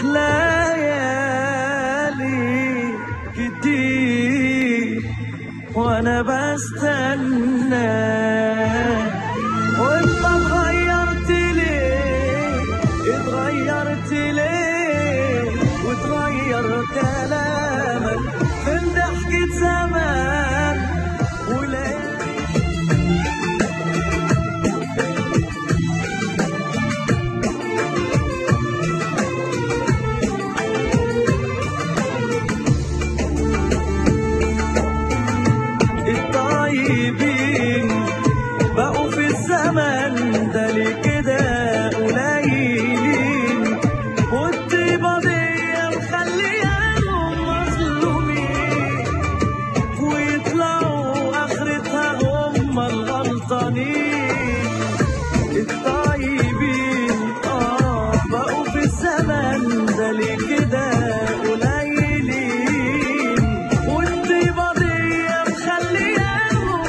ليالي كتير وانا بستنى وانت اتغيرت ليه اتغيرت ليه وتغير كلامك من ضحكة زمان وليه الطيبين بقوا في الزمن ده ليه كده قليلين والطيبة دي مخلياهم مظلومين ويطلعوا آخرتها هم الغلطانين الطيبين اه بقوا في الزمن ده ليه كده قليلين والطيبة دي مخلياهم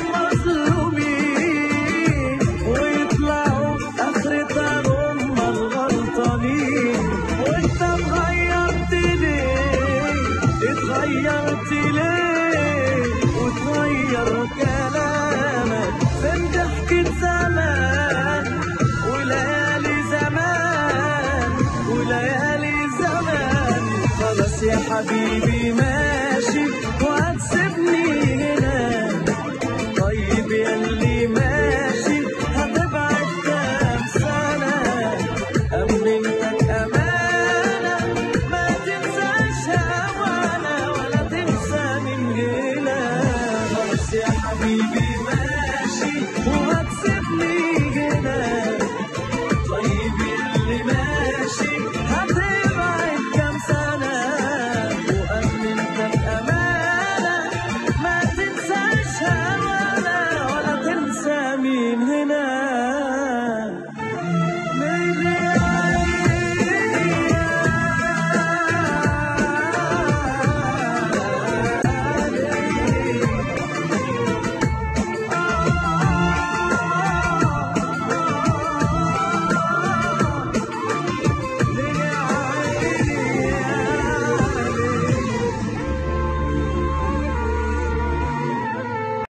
مظلومين ويطلعوا آخرتها هم الغلطانين وانت اتغيرت ليه اتغيرت ليه وتغير كلامك فين ضحكة زمان وليالي زمان وليالي زمان خلاص يا حبيبي ما